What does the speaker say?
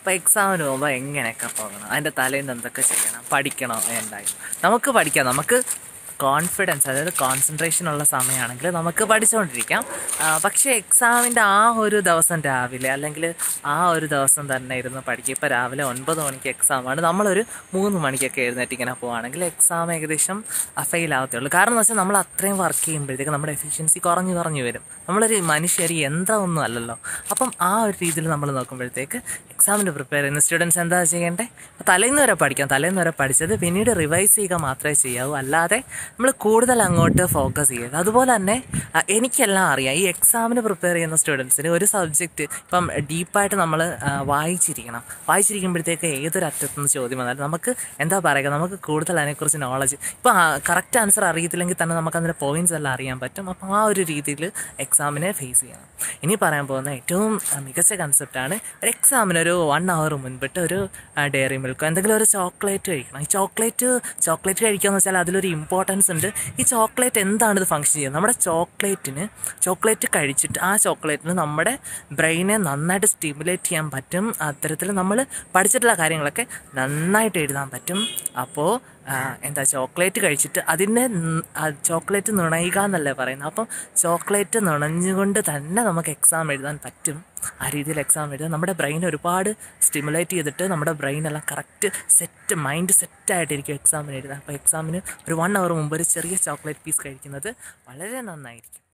അപ്പോൾ എക്സാമിന് പോകുമ്പോൾ എങ്ങനെയൊക്കെ പോകണം അതിൻ്റെ തലേന്ന് എന്തൊക്കെ ചെയ്യണം പഠിക്കണോ വേണ്ടായോ നമുക്ക് പഠിക്കാം നമുക്ക് കോൺഫിഡൻസ് അതായത് കോൺസെൻട്രേഷൻ ഉള്ള സമയമാണെങ്കിൽ നമുക്ക് പഠിച്ചുകൊണ്ടിരിക്കാം ആ, പക്ഷേ എക്സാമിൻ്റെ ആ ഒരു ദിവസം രാവിലെ അല്ലെങ്കിൽ ആ ഒരു ദിവസം തന്നെ ഇരുന്ന് പഠിക്കുക ഇപ്പോൾ രാവിലെ ഒൻപത് മണിക്ക് എക്സാമാണ് നമ്മളൊരു മൂന്ന് മണിക്കൊക്കെ എഴുന്നേറ്റ് ഇങ്ങനെ പോവുകയാണെങ്കിൽ എക്സാം ഏകദേശം ഫെയിൽ ആവത്തുള്ളൂ കാരണം എന്ന് വെച്ചാൽ നമ്മൾ അത്രയും വർക്ക് ചെയ്യുമ്പോഴത്തേക്ക് നമ്മുടെ എഫിഷ്യൻസി കുറഞ്ഞു കുറഞ്ഞു വരും നമ്മളൊരു മനുഷ്യർ യന്ത്രമൊന്നും അല്ലല്ലോ അപ്പം ആ ഒരു രീതിയിൽ നമ്മൾ നോക്കുമ്പോഴത്തേക്ക് എക്സാമിന് പ്രിപ്പയർ ചെയ്യുന്ന സ്റ്റുഡൻസ് എന്താ ചെയ്യേണ്ടത് തലേന്ന് വരെ പഠിക്കാം തലേന്ന് വരെ പഠിച്ചത് പിന്നീട് റിവൈസ് ചെയ്യുക മാത്രമേ ചെയ്യാവൂ അല്ലാതെ നമ്മൾ കൂടുതൽ അങ്ങോട്ട് ഫോക്കസ് ചെയ്യരുത് അതുപോലെ തന്നെ ആ, എനിക്കെല്ലാം അറിയാം ഈ എക്സാമിന് പ്രിപ്പയർ ചെയ്യുന്ന സ്റ്റുഡൻസിന് ഒരു സബ്ജക്റ്റ് ഇപ്പം ഡീപ്പായിട്ട് നമ്മൾ വായിച്ചിരിക്കണം വായിച്ചിരിക്കുമ്പോഴത്തേക്ക് ഏതൊരു അറ്റത്തുനിന്ന് ചോദ്യം വന്നാലും നമുക്ക് എന്താ പറയുക നമുക്ക് കൂടുതൽ അതിനെക്കുറിച്ച് നോളജ് ഇപ്പം കറക്റ്റ് ആൻസർ അറിയത്തില്ലെങ്കിൽ തന്നെ നമുക്ക് അതിൻ്റെ പോയിന്റ്സ് എല്ലാം അറിയാൻ പറ്റും അപ്പം ആ ഒരു രീതിയിൽ എക്സാമിനെ ഫേസ് ചെയ്യണം ഇനി പറയാൻ പോകുന്ന ഏറ്റവും ആ, മികച്ച കൺസെപ്റ്റാണ് ഒരു എക്സാമിന് ഒരു വൺ അവർ മുൻപിട്ട് ഒരു ഡയറി മിൽക്കോ എന്തെങ്കിലും ഒരു ചോക്ലേറ്റ് കഴിക്കണം ഈ ചോക്ലേറ്റ് ചോക്ലേറ്റ് കഴിക്കുക എന്ന് വെച്ചാൽ അതിലൊരു ഇമ്പോർട്ടൻസ് ഉണ്ട് ഈ ചോക്ലേറ്റ് എന്താണ് ഇത് ഫങ്ഷൻ ചെയ്യുന്നത് നമ്മുടെ ചോക്ലേറ്റിന് ചോക്ലേറ്റ് കഴിച്ചിട്ട് ആ ചോക്ലേറ്റിന് നമ്മുടെ ബ്രെയിനെ നന്നായിട്ട് സ്റ്റിമുലേറ്റ് ചെയ്യാൻ പറ്റും അത്തരത്തിൽ നമ്മൾ പഠിച്ചിട്ടുള്ള കാര്യങ്ങളൊക്കെ നന്നായിട്ട് എഴുതാൻ പറ്റും അപ്പോൾ എന്താ ചോക്ലേറ്റ് കഴിച്ചിട്ട് അതിനെ ന- ആ ചോക്ലേറ്റ് നുണയുക എന്നല്ലേ പറയുന്നത് അപ്പം ചോക്ലേറ്റ് നുണഞ്ഞുകൊണ്ട് തന്നെ നമുക്ക് എക്സാം എഴുതാൻ പറ്റും ആ രീതിയിൽ എക്സാം എഴുതാൻ നമ്മുടെ ബ്രെയിൻ ഒരുപാട് സ്റ്റിമുലേറ്റ് ചെയ്തിട്ട് നമ്മുടെ ബ്രെയിൻ എല്ലാം കറക്റ്റ് സെറ്റ് മൈൻഡ് സെറ്റായിട്ടിരിക്കും എക്സാമിന് എഴുതാൻ അപ്പോൾ എക്സാമിന് ഒരു വൺ അവർ മുമ്പ് ഒരു ചെറിയ ചോക്ലേറ്റ് പീസ് കഴിക്കുന്നത് വളരെ നന്നായിരിക്കും